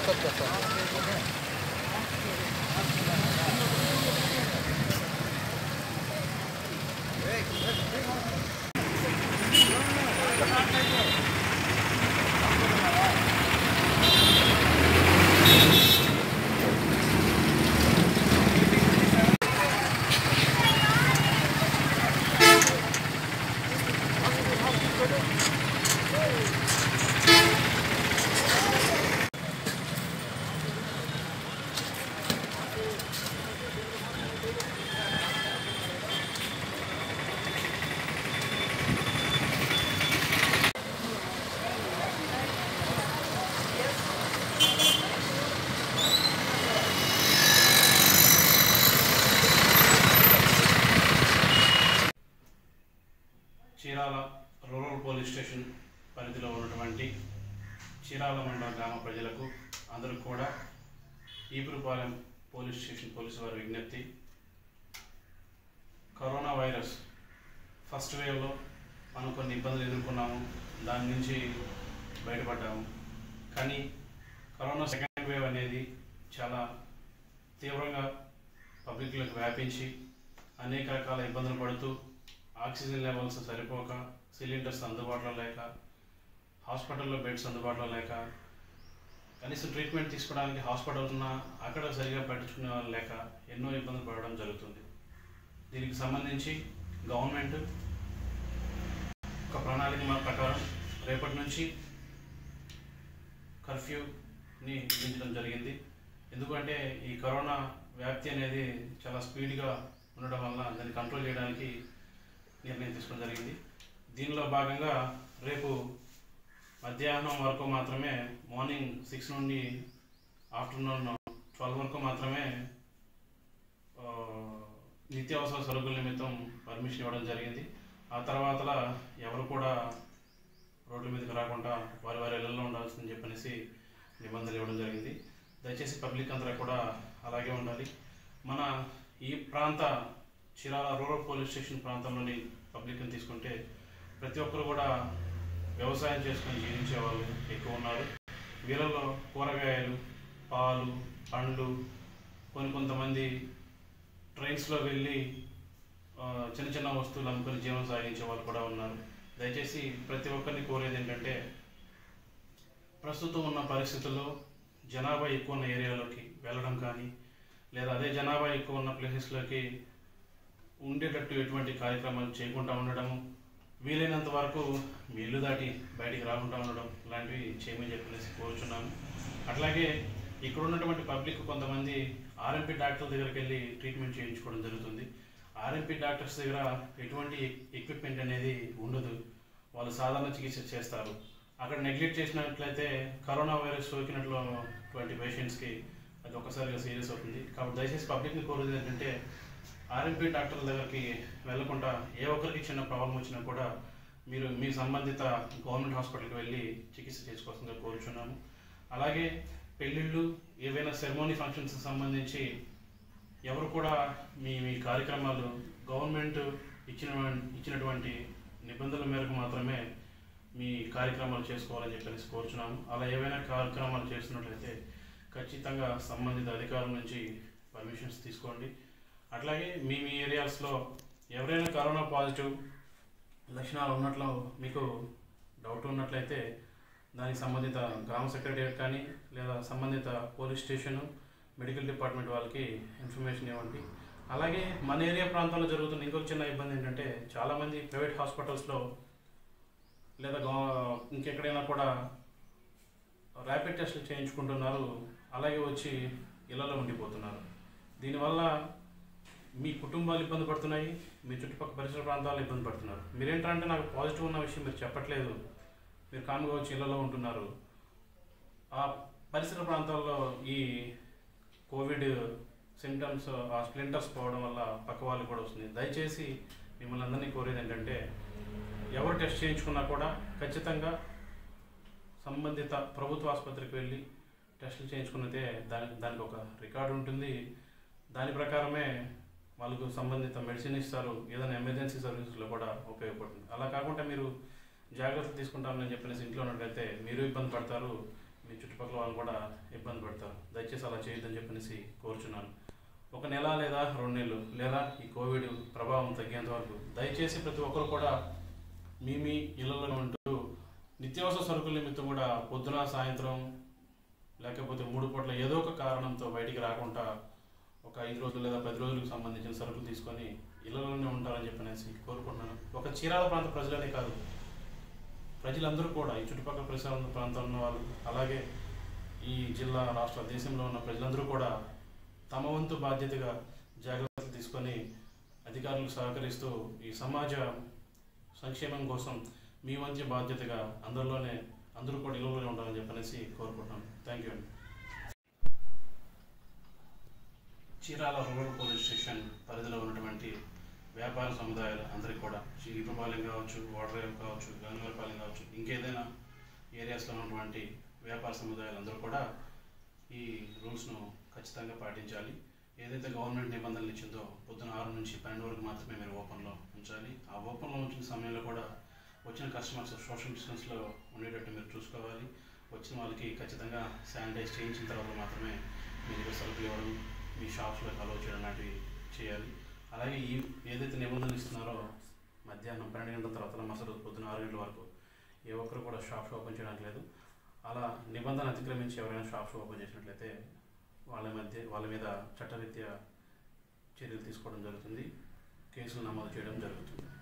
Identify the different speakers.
Speaker 1: WhatsApp చేస్తాను
Speaker 2: Chirala rural police station పరిధిలో ఉన్నటువంటి చీరాల మండల గ్రామ ప్రజలకు అందరికి కూడా ఈపురుపాలెం పోలీస్ స్టేషన్ పోలీసు వారి విజ్ఞప్తి కరోనా వైరస్ ఫస్ట్ వేవ్లో మనం కొన్ని ఇబ్బందులు ఎదుర్కొన్నాము దాని నుంచి బయటపడ్డాము కానీ కరోనా సెకండ్ వేవ్ అనేది చాలా తీవ్రంగా పబ్లిక్లోకి వ్యాపించి అనేక రకాల ఇబ్బందులు పడుతూ ఆక్సిజన్ లెవెల్స్ సరిపోక సిలిండర్స్ అందుబాటులో లేక హాస్పిటల్లో బెడ్స్ అందుబాటులో లేక కనీసం ట్రీట్మెంట్ తీసుకోవడానికి హాస్పిటల్ ఉన్నా అక్కడ సరిగా పట్టించుకునే వాళ్ళు లేక ఎన్నో ఇబ్బందులు పడడం జరుగుతుంది దీనికి సంబంధించి గవర్నమెంట్ ఒక ప్రణాళిక మా ప్రకారం రేపటి నుంచి కర్ఫ్యూని విధించడం జరిగింది ఎందుకంటే ఈ కరోనా వ్యాప్తి అనేది చాలా స్పీడ్గా ఉండడం వల్ల దాన్ని కంట్రోల్ చేయడానికి నిర్ణయం తీసుకోవడం జరిగింది దీనిలో భాగంగా రేపు మధ్యాహ్నం వరకు మాత్రమే మార్నింగ్ సిక్స్ నుండి ఆఫ్టర్నూన్ ట్వెల్వ్ వరకు మాత్రమే ఆ, నిత్యావసర సరుకుల నిమిత్తం పర్మిషన్ ఇవ్వడం జరిగింది ఆ తర్వాత ఎవరు కూడా రోడ్ల మీదకి రాకుండా వారి వారి ఇళ్లలో ఉండాల్సిందని చెప్పనేసి నిబంధనలు ఇవ్వడం జరిగింది దయచేసి పబ్లిక్ అంతా కూడా అలాగే ఉండాలి మన ఈ ప్రాంత చీరాల రూరల్ పోలీస్ స్టేషన్ ప్రాంతంలోని పబ్లిక్ని తీసుకుంటే ప్రతి ఒక్కరు కూడా వ్యవసాయం చేసుకొని జీవించే వాళ్ళు ఎక్కువ ఉన్నారు వీళ్ళలో కూరగాయలు పాలు పండ్లు కొన్ని కొంతమంది ట్రైన్స్లో వెళ్ళి ఆ, చిన్న చిన్న వస్తువులు అమ్ముకొని జీవనం సాగించే వాళ్ళు కూడా ఉన్నారు దయచేసి ప్రతి ఒక్కరిని కోరేది ఏంటంటే ప్రస్తుతం ఉన్న పరిస్థితుల్లో జనాభా ఎక్కువ ఉన్న ఏరియాలోకి వెళ్ళడం కానీ లేదా అదే జనాభా ఎక్కువ ఉన్న ప్లేసెస్లోకి ఉండేటట్టు ఎటువంటి కార్యక్రమాలు చేయకుండా ఉండడము వీలైనంత వరకు మీ ఇల్లు దాటి బయటికి రాకుండా ఉండడం లాంటివి చేయమని చెప్పేసి కోరుచున్నాము అట్లాగే ఇక్కడ ఉన్నటువంటి పబ్లిక్ కొంతమంది ఆర్ఎంపీ డాక్టర్ దగ్గరికి వెళ్ళి ట్రీట్మెంట్ చేయించుకోవడం జరుగుతుంది ఆర్ఎంపీ డాక్టర్స్ దగ్గర ఎటువంటి ఎక్విప్మెంట్ అనేది ఉండదు వాళ్ళు సాధారణ చికిత్స చేస్తారు అక్కడ నెగ్లెక్ట్ చేసినట్లయితే కరోనా వైరస్ సోకినటువంటి పేషెంట్స్కి అది ఒక్కసారిగా సీరియస్ అవుతుంది కాబట్టి దయచేసి పబ్లిక్ని కోరేది ఏంటంటే ఆర్ఎంపీ డాక్టర్ల దగ్గరికి వెళ్లకుండా ఏ ఒక్కరికి చిన్న ప్రాబ్లం వచ్చినా కూడా మీరు మీ సంబంధిత గవర్నమెంట్ హాస్పిటల్కి వెళ్ళి చికిత్స చేసుకోవాల్సిందిగా కోరుచున్నాము అలాగే పెళ్ళిళ్ళు ఏవైనా సెరమోనీ ఫంక్షన్స్ సంబంధించి ఎవరు కూడా మీ మీ కార్యక్రమాలు గవర్నమెంట్ ఇచ్చిన ఇచ్చినటువంటి నిబంధనల మేరకు మాత్రమే మీ కార్యక్రమాలు చేసుకోవాలని చెప్పేసి కోరుచున్నాము అలా ఏవైనా కార్యక్రమాలు చేస్తున్నట్లయితే ఖచ్చితంగా సంబంధిత అధికారుల నుంచి పర్మిషన్స్ తీసుకోండి అట్లాగే మీ మీ ఏరియాస్లో ఎవరైనా కరోనా పాజిటివ్ లక్షణాలు ఉన్నట్లు మీకు డౌట్ ఉన్నట్లయితే దానికి సంబంధిత గ్రామ సెక్రటరియట్ కానీ లేదా సంబంధిత పోలీస్ స్టేషన్ మెడికల్ డిపార్ట్మెంట్ వాళ్ళకి ఇన్ఫర్మేషన్ ఇవ్వండి అలాగే మన ఏరియా ప్రాంతంలో జరుగుతున్న ఇంకొక చిన్న ఇబ్బంది ఏంటంటే చాలామంది ప్రైవేట్ హాస్పిటల్స్లో లేదా గవ- ఇంకెక్కడైనా కూడా ర్యాపిడ్ టెస్ట్లు చేయించుకుంటున్నారు అలాగే వచ్చి ఇళ్లలో ఉండిపోతున్నారు దీనివల్ల మీ కుటుంబాలు ఇబ్బంది పడుతున్నాయి మీ చుట్టుపక్కల పరిసర ప్రాంతాలు ఇబ్బంది పడుతున్నారు మీరేంటంటే నాకు పాజిటివ్ ఉన్న విషయం మీరు చెప్పట్లేదు మీరు కామ్గా వచ్చి ఇళ్లలో ఉంటున్నారు ఆ పరిసర ప్రాంతాల్లో ఈ కోవిడ్ సిమ్టమ్స్ ఆ స్ప్లింటర్స్ పోవడం వల్ల పక్క వాళ్ళు కూడా వస్తుంది దయచేసి మిమ్మల్ని అందరినీ కోరేది ఏంటంటే ఎవరు టెస్ట్ చేయించుకున్నా కూడా ఖచ్చితంగా సంబంధిత ప్రభుత్వ ఆసుపత్రికి వెళ్ళి టెస్టులు చేయించుకున్నదే దాని దానికి ఒక రికార్డు ఉంటుంది దాని ప్రకారమే వాళ్ళకు సంబంధిత మెడిసిన్ ఇస్తారు ఏదైనా ఎమర్జెన్సీ సర్వీసెస్లో కూడా ఉపయోగపడుతుంది అలా కాకుండా మీరు జాగ్రత్తలు తీసుకుంటామని చెప్పేసి ఇంట్లో ఉన్నట్లయితే మీరు ఇబ్బంది పడతారు మీ చుట్టుపక్కల వాళ్ళు కూడా ఇబ్బంది పడతారు దయచేసి అలా చేయొద్దని చెప్పనేసి కోరుచున్నాను ఒక నెల లేదా రెండు నెలలు లేదా ఈ కోవిడ్ ప్రభావం తగ్గేంత వరకు దయచేసి ప్రతి ఒక్కరు కూడా మీ మీ ఇళ్లలో ఉంటూ నిత్యావసర సరుకుల నిమిత్తం కూడా పొద్దున సాయంత్రం లేకపోతే మూడు పూట్ల ఏదో ఒక కారణంతో బయటికి రాకుండా ఒక ఐదు రోజులు లేదా పది రోజులకు సంబంధించిన సరుకులు తీసుకొని ఇళ్లలోనే ఉంటారని చెప్పనేసి కోరుకుంటున్నాను ఒక చీరాల ప్రాంత ప్రజలనే కాదు ప్రజలందరూ కూడా ఈ చుట్టుపక్కల పరిసర ప్రాంతంలో ఉన్న వాళ్ళు అలాగే ఈ జిల్లా రాష్ట్ర దేశంలో ఉన్న ప్రజలందరూ కూడా తమ వంతు బాధ్యతగా జాగ్రత్తలు తీసుకొని అధికారులకు సహకరిస్తూ ఈ సమాజ సంక్షేమం కోసం మీ వంతు బాధ్యతగా అందరిలోనే అందరూ కూడా ఇళ్ళలోనే ఉండాలని చెప్పనేసి కోరుకుంటున్నాను థ్యాంక్ యూ అండి చీరాల రూరల్ పోలీస్ స్టేషన్ పరిధిలో ఉన్నటువంటి వ్యాపార సముదాయాలు అందరికీ కూడా చీపురపాలెం కావచ్చు వాటర్ కావచ్చు గంగవరపాలెం కావచ్చు ఇంకేదైనా ఏరియాస్లో ఉన్నటువంటి వ్యాపార సముదాయాలు అందరూ కూడా ఈ రూల్స్ను ఖచ్చితంగా పాటించాలి ఏదైతే గవర్నమెంట్ నిబంధనలు ఇచ్చిందో పొద్దున ఆరు నుంచి పన్నెండు వరకు మాత్రమే మీరు ఓపెన్లో ఉంచాలి ఆ ఓపెన్లో ఉంచిన సమయంలో కూడా వచ్చిన కస్టమర్స్ సోషల్ డిస్టెన్స్లో ఉండేటట్టు మీరు చూసుకోవాలి వచ్చిన వాళ్ళకి ఖచ్చితంగా శానిటైజ్ చేయించిన తర్వాత మాత్రమే మీ దగ్గర సరుకులు ఇవ్వడం మీ షాప్స్లోకి అలౌ చేయడం లాంటివి చేయాలి అలాగే ఈ ఏదైతే నిబంధనలు ఇస్తున్నారో మధ్యాహ్నం పన్నెండు గంటల తర్వాత మసలు పొద్దున ఆరు గంటల వరకు ఏ ఒక్కరు కూడా షాప్స్ ఓపెన్ చేయడానికి లేదు అలా నిబంధన అతిక్రమించి ఎవరైనా షాప్స్ ఓపెన్ చేసినట్లయితే వాళ్ళ మధ్య వాళ్ళ మీద చట్టరీత్యా చర్యలు తీసుకోవడం జరుగుతుంది కేసులు నమోదు చేయడం జరుగుతుంది